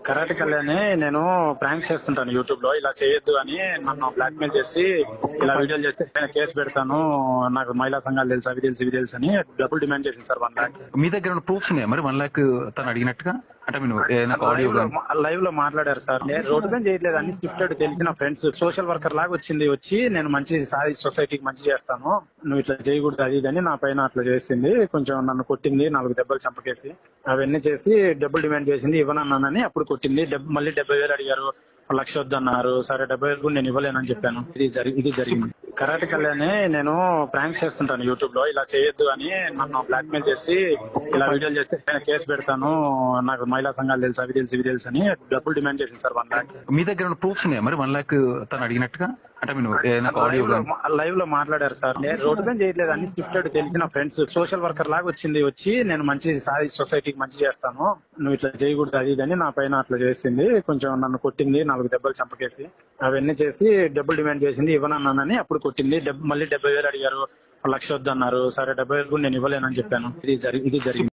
karate Kalyan నేను prank చేస్తుంటాను YouTube లో ఇలా చేయొద్దు అని నన్ను బ్లాక్ మెయిల్ చేసి ఇలా వీడియోలు చేస్తే నేను కేసు పెడతాను నాకు మహిళా సంఘాలు తెలుసు అవి తెలుసు ఇవి తెలుసు అని డబ్బులు డిమాండ్ చేసింది సార్ వన్ లాక్ మీ దగ్గర ఉన్న ప్రూఫ్స్ ఉన్నాయా మరి వన్ లాక్ తను అడిగినట్టుగా అంటే మీరు ఏదైనా ఆడియో లైవ్ లో మాట్లాడారు సార్ నేను రోడ్డు మీద చేయట్లేదు అన్ని స్క్రిప్టెడ్ తెలిసిన ఫ్రెండ్స్ సోషల్ వర్కర్ లాగా వచ్చింది వచ్చి నేను మంచి సాయి సొసైటీకి మంచి చేస్తాను నువ్వు ఇట్లా చేయకూడదు అది ఇది అని నా పైన అట్లా చేసింది కొంచెం నన్ను కొట్టింది నాలుగు దెబ్బలు చంపకేసి అవన్నీ చేసి డబ్బులు డిమాండ్ చేసింది ఇవ్వనన్నానని అప్పుడు కొట్టింది డెబ్- మళ్ళీ డెబ్బై వేలు అడిగారు లక్ష వద్దన్నారు సరే డెబ్బై వేలు కూడా నేను ఇవ్వలేనని చెప్పాను ఇది జరి ఇది జరిగింది కరాటే కళ్యాణ్ నేను ప్రాంక్ చేస్తుంటాను యూట్యూబ్ లో ఇలా చేయొద్దు అని నన్ను బ్లాక్ మెయిల్ చేసి ఇలా వీడియోలు చేస్తే నేను కేసు పెడతాను నాకు మహిళా సంఘాలు తెలుసు అవి తెలుసు ఇవి తెలుసు అని డబ్బులు డిమాండ్ చేసింది సార్ వన్ లాక్ మీ దగ్గర ఉన్న ప్రూఫ్స్ ఉన్నాయా మరి వన్ లాక్ తను అడిగినట్టుగా అంటే మీరు ఏదైనా ఆడియో లైవ్ లో మాట్లాడారు సార్ నేను రోడ్డు మీద చేయట్లేదు అన్ని స్క్రిప్టెడ్ తెలిసిన ఫ్రెండ్స్ సోషల్ వర్కర్ లాగా వచ్చింది వచ్చి నేను మంచి సాయి సొసైటీకి మంచి చేస్తాను నువ్వు ఇట్లా చేయకూడదు అది ఇది అని నా పైన అట్లా చేసింది కొంచెం నన్ను కొట్టింది నాలుగు దెబ్బలు చంపకేసి అవన్నీ చేసి డబ్బులు డిమాండ్ చేసింది ఇవ్వనన్నానని అప్పుడు కొట్టింది డెబ్- మళ్ళీ డెబ్బై వేలు అడిగారు లక్ష వద్దన్నారు సరే డెబ్బై వేలు కూడా నేను ఇవ్వలేనని చెప్పాను ఇది జరి ఇది జరిగింది